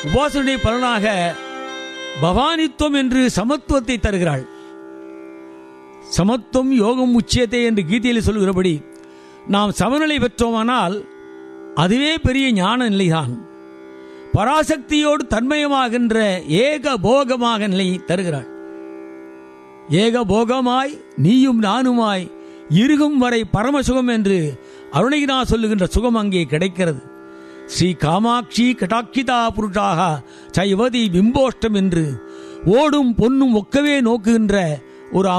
உபாசனுடைய பலனாக பவானித்துவம் என்று சமத்துவத்தை தருகிறாள் சமத்துவம் யோகம் உச்சியத்தை என்று கீதையில் சொல்கிறபடி நாம் சமநிலை பெற்றோமானால் அதுவே பெரிய ஞான நிலைதான் பராசக்தியோடு தன்மயமாகின்ற ஏக போகமாக நிலை தருகிறாள் ஏக போகமாய் நீயும் நானுமாய் இருகும் வரை பரமசுகம் என்று அருணகிரா சொல்லுகின்ற சுகம் அங்கே கிடைக்கிறது ஸ்ரீ காமாட்சி கடாக்கிதா புருஷாக சைவதி பிம்போஷ்டம் என்று ஓடும் பொன்னும் ஒக்கவே நோக்குகின்ற ஒரு